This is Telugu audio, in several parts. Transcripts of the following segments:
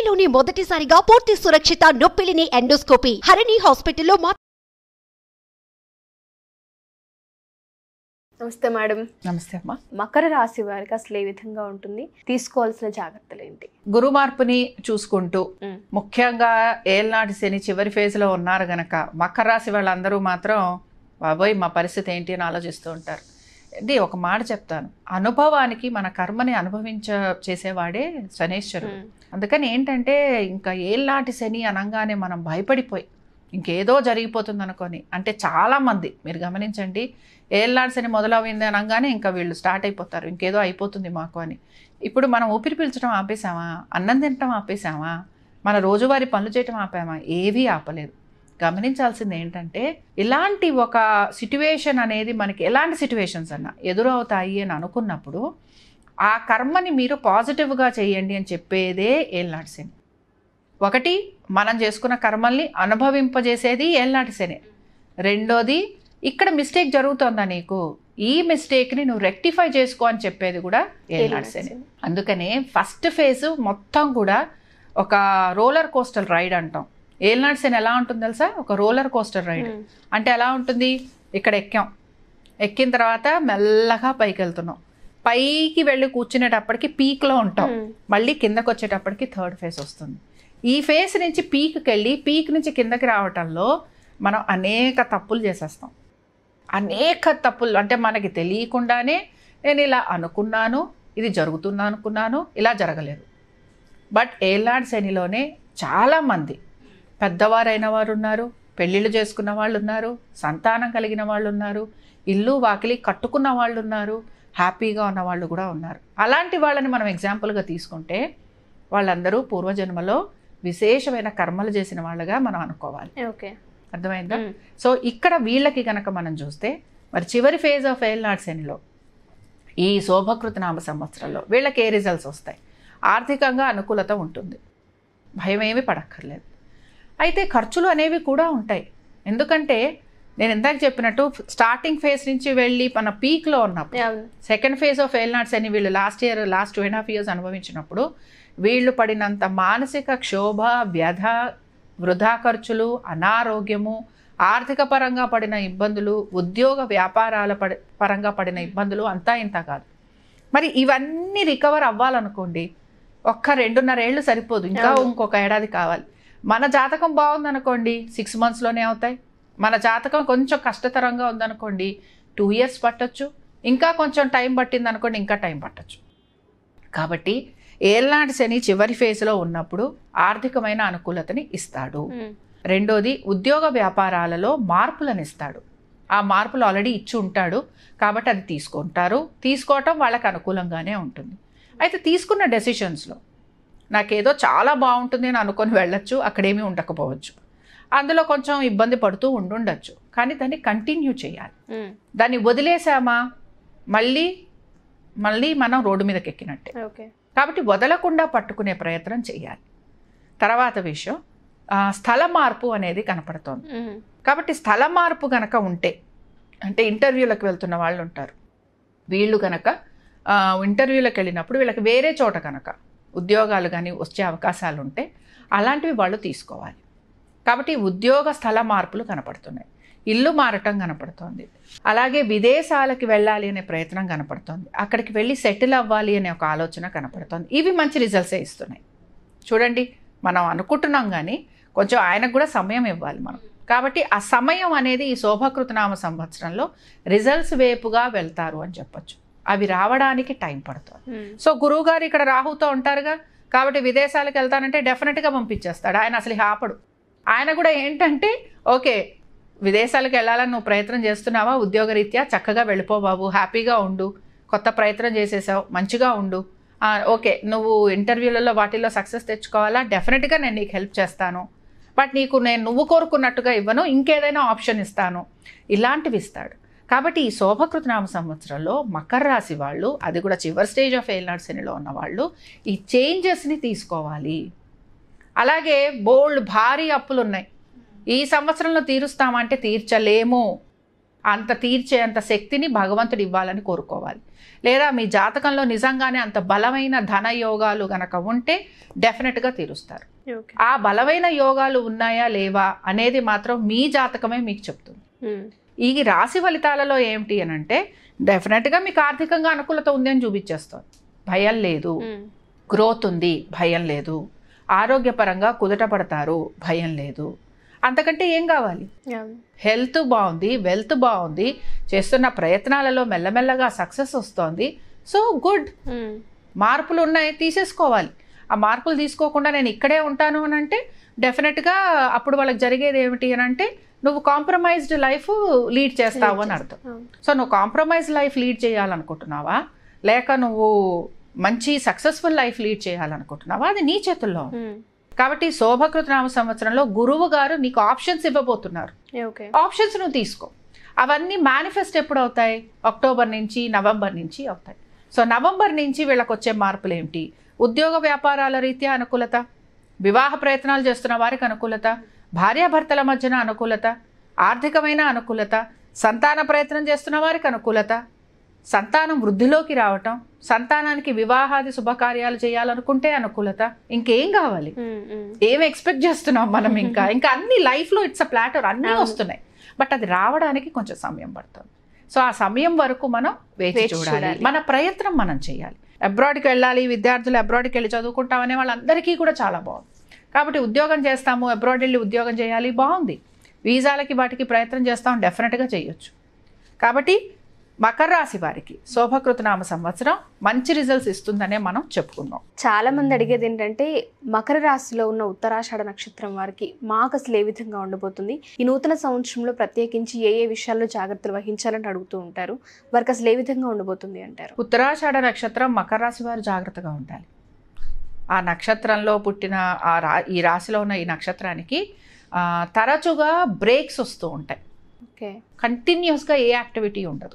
ఏపీలోని మొదటిసారిగా పూర్తి సురక్షిత నొప్పిలిని ఎండోస్కోపీ హరిణి హాస్పిటల్లో మా నమస్తే మేడం నమస్తే అమ్మా మకర రాశి వారికి అసలు ఏ విధంగా ఉంటుంది తీసుకోవాల్సిన జాగ్రత్తలు ఏంటి గురు మార్పుని చూసుకుంటూ మ్మ్. ముఖ్యంగా ఏళ్ళనాటి శని చివరి ఫేజ్లో ఉన్నారు గనక మకర రాశి వాళ్ళందరూ మాత్రం బాబోయ్ మా పరిస్థితి ఏంటి అని ఆలోచిస్తూ ఉంటారు ఇది ఒక మాట చెప్తాను అనుభవానికి మన కర్మని అనుభవించ చేసేవాడే శనేశ్వరుడు మ్మ్. అందుకని ఏంటంటే ఇంకా ఏళ్ళనాటి శని అనగానే మనం భయపడిపోయి ఇంకేదో జరిగిపోతుంది అనుకొని అంటే చాలామంది మీరు గమనించండి ఏళ్ళనాటి శని మొదలవుంది అనగానే ఇంకా వీళ్ళు స్టార్ట్ అయిపోతారు ఇంకేదో అయిపోతుంది మాకు అని ఇప్పుడు మనం ఊపిరి పీల్చడం ఆపేసామా అన్నం తినటం ఆపేసామా మన రోజువారీ పనులు చేయటం ఆపామా ఏవీ ఆపలేదు గమనించాల్సింది ఏంటంటే ఇలాంటి ఒక సిట్యువేషన్ అనేది మనకి ఎలాంటి సిట్యువేషన్స్ అన్నా ఎదురవుతాయి అని అనుకున్నప్పుడు ఆ కర్మని మీరు పాజిటివ్గా చేయండి అని చెప్పేదే ఏళ్ళనాటి శని ఒకటి మనం చేసుకున్న కర్మల్ని అనుభవింపజేసేది ఏళ్ళనాటి శని రెండోది ఇక్కడ మిస్టేక్ జరుగుతుందా నీకు ఈ మిస్టేక్ని నువ్వు రెక్టిఫై చేసుకో అని చెప్పేది కూడా ఏళ్ళనాటి శని అందుకనే ఫస్ట్ ఫేజ్ మొత్తం కూడా ఒక రోలర్ కోస్టర్ రైడ్ అంటాం ఏళ్ళనాటి శని ఎలా ఉంటుంది తెలుసా ఒక రోలర్ కోస్టర్ రైడ్ మ్మ్. అంటే ఎలా ఉంటుంది ఇక్కడ ఎక్కాం ఎక్కిన తర్వాత మెల్లగా పైకి వెళ్తున్నాం పైకి వెళ్ళి కూర్చునేటప్పటికి పీక్లో ఉంటాం మ్మ్. మళ్ళీ కిందకు వచ్చేటప్పటికి థర్డ్ ఫేజ్ వస్తుంది ఈ ఫేజ్ నుంచి పీక్కి వెళ్ళి పీక్ నుంచి కిందకి రావటంలో మనం అనేక తప్పులు చేసేస్తాం అనేక తప్పులు అంటే మనకి తెలియకుండానే నేను ఇలా అనుకున్నాను ఇది జరుగుతుందా అనుకున్నాను ఇలా జరగలేదు బట్ ఏలాడ్ శనిలోనే చాలామంది పెద్దవారైన వారు ఉన్నారు పెళ్ళిళ్ళు చేసుకున్న వాళ్ళు ఉన్నారు సంతానం కలిగిన వాళ్ళు ఉన్నారు ఇల్లు వాకిలి కట్టుకున్న వాళ్ళు ఉన్నారు హ్యాపీగా ఉన్న వాళ్ళు కూడా ఉన్నారు అలాంటి వాళ్ళని మనం ఎగ్జాంపుల్గా తీసుకుంటే వాళ్ళందరూ పూర్వజన్మలో విశేషమైన కర్మలు చేసిన వాళ్ళగా మనం అనుకోవాలి ఓకే అర్థమైందా మ్మ్. సో ఇక్కడ వీళ్ళకి కనుక మనం చూస్తే మరి చివరి ఫేజ్ ఆఫ్ ఎయిల్ నాట్ శనిలో ఈ శోభకృత నామ సంవత్సరంలో వీళ్ళకి ఏ రిజల్ట్స్ వస్తాయి ఆర్థికంగా అనుకూలత ఉంటుంది భయం ఏమీ పడక్కర్లేదు అయితే ఖర్చులు అనేవి కూడా ఉంటాయి ఎందుకంటే నేను ఇందాక చెప్పినట్టు స్టార్టింగ్ ఫేజ్ నుంచి వెళ్ళి మన పీక్లో ఉన్నప్పుడు అవును. సెకండ్ ఫేజ్ ఆఫ్ ఎయిల్ నాట్స్ అని వీళ్ళు last year last two and half years అనుభవించినప్పుడు వీళ్ళు పడినంత మానసిక క్షోభ వ్యధ వృధా ఖర్చులు అనారోగ్యము ఆర్థిక పరంగా పడిన ఇబ్బందులు ఉద్యోగ వ్యాపారాల పడి పరంగా పడిన ఇబ్బందులు అంతా ఇంత కాదు మరి ఇవన్నీ రికవర్ అవ్వాలనుకోండి ఒక్క రెండున్నర ఏళ్ళు సరిపోదు ఇంకా అవును. ఇంకొక ఏడాది కావాలి మన జాతకం బాగుందనుకోండి సిక్స్ మంత్స్లోనే అవుతాయి మన జాతకం కొంచెం కష్టతరంగా ఉందనుకోండి టూ ఇయర్స్ పట్టొచ్చు ఇంకా కొంచెం టైం పట్టింది అనుకోండి ఇంకా టైం పట్టొచ్చు కాబట్టి ఏళ్ళనాటి శని చివరి ఫేజ్లో ఉన్నప్పుడు ఆర్థికమైన అనుకూలతని ఇస్తాడు మ్మ్. రెండోది ఉద్యోగ వ్యాపారాలలో మార్పులను ఇస్తాడు ఆ మార్పులు ఆల్రెడీ ఇచ్చి ఉంటాడు కాబట్టి అది తీసుకుంటారు తీసుకోవటం వాళ్ళకి అనుకూలంగానే ఉంటుంది అయితే తీసుకున్న డెసిషన్స్లో నాకేదో చాలా బాగుంటుంది అని అనుకొని వెళ్ళొచ్చు అక్కడేమీ ఉండకపోవచ్చు అందులో కొంచెం ఇబ్బంది పడుతూ ఉండుండొచ్చు కానీ దాన్ని కంటిన్యూ చేయాలి మ్మ్. దాన్ని వదిలేసామా మళ్ళీ మళ్ళీ మనం రోడ్డు మీదకి ఎక్కినట్టే ఓకే కాబట్టి వదలకుండా పట్టుకునే ప్రయత్నం చేయాలి తర్వాత విషయం ఆ, స్థల మార్పు అనేది కనపడుతోంది మ్మ్. కాబట్టి స్థల మార్పు గనక ఉంటే అంటే ఇంటర్వ్యూలకు వెళ్తున్న వాళ్ళు ఉంటారు వీళ్ళు కనుక ఆ, ఇంటర్వ్యూలకు వెళ్ళినప్పుడు వీళ్ళకి వేరే చోట కనుక ఉద్యోగాలు కానీ వచ్చే అవకాశాలు ఉంటే అలాంటివి వాళ్ళు తీసుకోవాలి కాబట్టి ఉద్యోగ స్థల మార్పులు కనపడుతున్నాయి ఇల్లు మారటం కనపడుతోంది అలాగే విదేశాలకి వెళ్ళాలి అనే ప్రయత్నం కనపడుతోంది అక్కడికి వెళ్ళి సెటిల్ అవ్వాలి అనే ఒక ఆలోచన కనపడుతోంది ఇవి మంచి రిజల్ట్సే ఇస్తున్నాయి చూడండి మనం అనుకుంటున్నాం కానీ కొంచెం ఆయనకు కూడా సమయం ఇవ్వాలి మనం కాబట్టి ఆ సమయం అనేది ఈ శోభకృతనామ సంవత్సరంలో రిజల్ట్స్ వైపుగా వెళ్తారు అని చెప్పొచ్చు అవి రావడానికి టైం పడుతుంది మ్మ్. సో గురువు గారు ఇక్కడ రాహుతో ఉంటారుగా కాబట్టి విదేశాలకు వెళ్తానంటే డెఫినెట్గా పంపించేస్తాడు ఆయన అసలు ఇక ఆపడు ఆయన కూడా ఏంటంటే ఓకే విదేశాలకు వెళ్ళాలని నువ్వు ప్రయత్నం చేస్తున్నావా ఉద్యోగరీత్యా చక్కగా వెళ్ళిపో బాబు హ్యాపీగా ఉండు కొత్త ప్రయత్నం చేసేసావు మంచిగా ఉండు ఆ, ఓకే నువ్వు ఇంటర్వ్యూలలో వాటిల్లో సక్సెస్ తెచ్చుకోవాలా డెఫినెట్గా నేను నీకు హెల్ప్ చేస్తాను బట్ నీకు నేను నువ్వు కోరుకున్నట్టుగా ఇవ్వను ఇంకేదైనా ఆప్షన్ ఇస్తాను ఇలాంటివి ఇస్తాడు కాబట్టి ఈ శోభకృతనామ సంవత్సరంలో మకర రాశి వాళ్ళు అది కూడా చివరి స్టేజ్ ఆఫ్ ఎయిల్నాడ్ శనిలో ఉన్న వాళ్ళు ఈ చేంజెస్ని తీసుకోవాలి అలాగే బోల్డ్ భారీ అప్పులు ఉన్నాయి ఈ సంవత్సరంలో తీరుస్తామంటే తీర్చలేము అంత తీర్చే అంత శక్తిని భగవంతుడు ఇవ్వాలని కోరుకోవాలి లేదా మీ జాతకంలో నిజంగానే అంత బలమైన ధన యోగాలు గనక ఉంటే డెఫినెట్గా తీరుస్తారు ఓకే ఆ బలమైన యోగాలు ఉన్నాయా లేవా అనేది మాత్రం మీ జాతకమే మీకు చెప్తుంది ఉమ్, ఈ రాశి ఫలితాలలో ఏమిటి అని అంటే డెఫినెట్గా మీకు ఆర్థికంగా అనుకూలత ఉంది అని చూపించేస్తుంది భయం లేదు ఉమ్, గ్రోత్ ఉంది భయం లేదు ఆరోగ్యపరంగా కుదుట పడతారు భయం లేదు అంతకంటే ఏం కావాలి అవును. హెల్త్ బాగుంది వెల్త్ బాగుంది చేస్తున్న ప్రయత్నాలలో మెల్లమెల్లగా సక్సెస్ వస్తోంది సో గుడ్ ఉమ్, మార్పులు ఉన్నాయి తీసేసుకోవాలి ఆ మార్పులు తీసుకోకుండా నేను ఇక్కడే ఉంటాను అని అంటే డెఫినెట్గా అప్పుడు వాళ్ళకి జరిగేది ఏమిటి అని అంటే నువ్వు కాంప్రమైజ్డ్ లైఫ్ లీడ్ చేస్తావు అని అర్థం అవును. సో నువ్వు కాంప్రమైజ్ లైఫ్ లీడ్ చేయాలనుకుంటున్నావా లేక నువ్వు మంచి సక్సెస్ఫుల్ లైఫ్ లీడ్ చేయాలనుకుంటున్నావా అది నీ చేతుల్లో ఉంది. ఉమ్, కాబట్టి శోభకృత నామ సంవత్సరంలో గురువు గారు నీకు ఆప్షన్స్ ఇవ్వబోతున్నారు ఓకే ఆప్షన్స్ నువ్వు తీసుకో అవన్నీ మేనిఫెస్ట్ ఎప్పుడు అవుతాయి అక్టోబర్ నుంచి నవంబర్ నుంచి అవుతాయి సో నవంబర్ నుంచి వీళ్ళకి వచ్చే మార్పులు ఏమిటి ఉద్యోగ వ్యాపారాల రీత్యా అనుకూలత వివాహ ప్రయత్నాలు చేస్తున్న వారికి అనుకూలత భార్యాభర్తల మధ్యన అనుకూలత ఆర్థికమైన అనుకూలత సంతాన ప్రయత్నం చేస్తున్న వారికి అనుకూలత సంతానం వృద్ధిలోకి రావటం సంతానానికి వివాహాది శుభకార్యాలు చేయాలనుకుంటే అనుకూలత ఇంకేం కావాలి ఉమ్, ఉమ్, ఏం ఎక్స్పెక్ట్ చేస్తున్నాం మనం ఇంకా ఇంకా అన్ని లైఫ్లో ఇట్స్ అ ప్లాటర్ అన్నీ అవును. వస్తున్నాయి బట్ అది రావడానికి కొంచెం సమయం పడుతుంది సో ఆ సమయం వరకు మనం వేచి వేచి చూడాలి చూడాలి. మన ప్రయత్నం మనం చేయాలి అబ్రాడ్కి వెళ్ళాలి విద్యార్థులు అబ్రాడ్కి వెళ్ళి చదువుకుంటామనే వాళ్ళందరికీ కూడా చాలా బాగుంది కాబట్టి ఉద్యోగం చేస్తాము అబ్రాడ్ వెళ్ళి ఉద్యోగం చేయాలి బాగుంది వీసాలకి వాటికి ప్రయత్నం చేస్తాం డెఫినెట్గా చేయొచ్చు కాబట్టి మకర రాశి వారికి శోభకృత నామ సంవత్సరం మంచి రిజల్ట్స్ ఇస్తుందనే మనం చెప్పుకుందాం చాలా మంది అడిగేది ఏంటంటే మకర రాశిలో ఉన్న ఉత్తరాషాఢ నక్షత్రం వారికి మాకు అసలు ఏ విధంగా ఉండబోతుంది ఈ నూతన సంవత్సరంలో ప్రత్యేకించి ఏ ఏ విషయాల్లో జాగ్రత్తలు వహించాలని అడుగుతూ ఉంటారు వారికి అసలు ఏ విధంగా ఉండబోతుంది అంటారు ఉత్తరాషాఢ నక్షత్రం మకర రాశి వారు జాగ్రత్తగా ఉండాలి ఆ నక్షత్రంలో పుట్టిన ఆ రా ఈ రాశిలో ఉన్న ఈ నక్షత్రానికి ఆ, తరచుగా బ్రేక్స్ వస్తూ ఉంటాయి ఓకే కంటిన్యూస్గా ఏ యాక్టివిటీ ఉండదు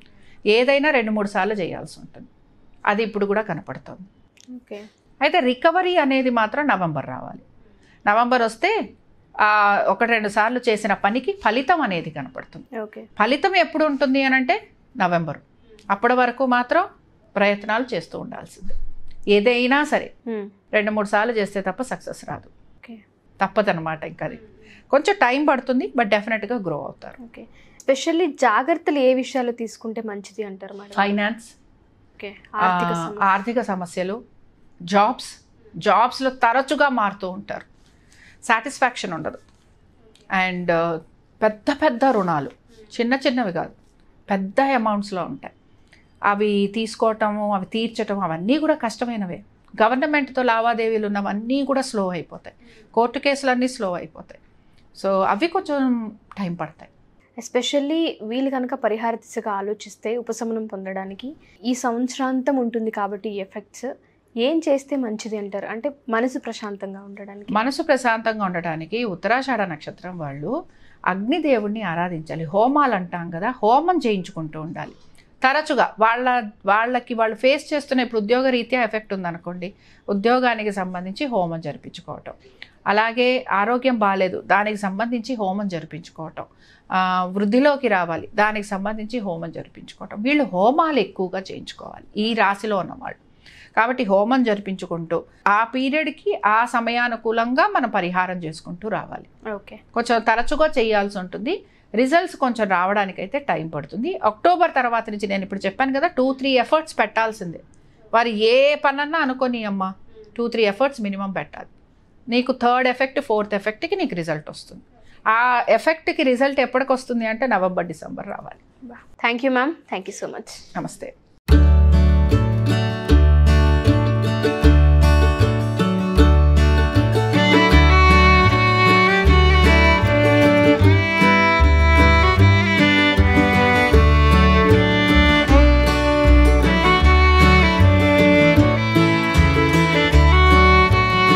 ఏదైనా రెండు మూడు సార్లు చేయాల్సి ఉంటుంది అది ఇప్పుడు కూడా కనపడుతుంది ఓకే అయితే రికవరీ అనేది మాత్రం నవంబర్ రావాలి నవంబర్ వస్తే ఆ, ఒకటి రెండు సార్లు చేసిన పనికి ఫలితం అనేది కనపడుతుంది ఓకే ఫలితం ఎప్పుడు ఉంటుంది అని అంటే నవంబర్ అప్పటి వరకు మాత్రం ప్రయత్నాలు చేస్తూ ఉండాల్సిందే ఏదైనా సరే ఉమ్, రెండు మూడు సార్లు చేస్తే తప్ప సక్సెస్ రాదు ఓకే తప్పదనమాట ఇంకా అది కొంచెం టైం పడుతుంది బట్ డెఫినెట్గా గ్రో అవుతారు ఓకే స్పెషల్లీ జాగ్రత్తలు ఏ విషయాలు తీసుకుంటే మంచిది అంటారు మేడం ఫైనాన్స్ ఓకే ఆర్థిక ఆ, సమస్య. ఆర్థిక సమస్యలు జాబ్స్ జాబ్స్లో తరచుగా మారుతూ ఉంటారు సాటిస్ఫాక్షన్ ఉండదు అండ్ పెద్ద పెద్ద రుణాలు చిన్న చిన్నవి కాదు పెద్ద అమౌంట్స్లో ఉంటాయి అవి తీసుకోవటము అవి తీర్చటం అవన్నీ కూడా కష్టమైనవే గవర్నమెంట్తో లావాదేవీలు ఉన్నవన్నీ కూడా స్లో అయిపోతాయి కోర్టు కేసులన్నీ స్లో అయిపోతాయి సో అవి కొంచెం టైం పడతాయి ఎస్పెషల్లీ వీళ్ళు కనుక పరిహార దిశగా ఆలోచిస్తే ఉపశమనం పొందడానికి ఈ సంవత్సరాంతం ఉంటుంది కాబట్టి ఈ ఎఫెక్ట్స్ ఏం చేస్తే మంచిది అంటారు అంటే మనసు ప్రశాంతంగా ఉండడానికి మనసు ప్రశాంతంగా ఉండటానికి ఉత్తరాషాఢ నక్షత్రం వాళ్ళు అగ్నిదేవుణ్ణి ఆరాధించాలి హోమాలు అంటాం కదా హోమం చేయించుకుంటూ ఉండాలి తరచుగా వాళ్ళ వాళ్ళకి వాళ్ళు ఫేస్ చేస్తున్న ఇప్పుడు ఉద్యోగ రీత్యా ఎఫెక్ట్ ఉందనుకోండి ఉద్యోగానికి సంబంధించి హోమం జరిపించుకోవటం అలాగే ఆరోగ్యం బాగాలేదు దానికి సంబంధించి హోమం జరిపించుకోవటం ఆ, వృద్ధిలోకి రావాలి దానికి సంబంధించి హోమం జరిపించుకోవటం వీళ్ళు హోమాలు ఎక్కువగా చేయించుకోవాలి ఈ రాశిలో ఉన్నవాళ్ళు కాబట్టి హోమం జరిపించుకుంటూ ఆ పీరియడ్కి ఆ సమయానుకూలంగా మనం పరిహారం చేసుకుంటూ రావాలి ఓకే కొంచెం తరచుగా చేయాల్సి ఉంటుంది రిజల్ట్స్ కొంచెం రావడానికైతే టైం పడుతుంది అక్టోబర్ తర్వాత నుంచి నేను ఇప్పుడు చెప్పాను కదా టూ త్రీ ఎఫర్ట్స్ పెట్టాల్సిందే వారు ఏ పనన్నా అనుకొని అమ్మా టూ త్రీ ఎఫర్ట్స్ మినిమం పెట్టాలి నీకు థర్డ్ ఎఫెక్ట్ ఫోర్త్ ఎఫెక్ట్కి నీకు రిజల్ట్ వస్తుంది ఆ ఎఫెక్ట్కి రిజల్ట్ ఎప్పటికి వస్తుంది అంటే నవంబర్ డిసెంబర్ రావాలి thank you ma'am thank you so much నమస్తే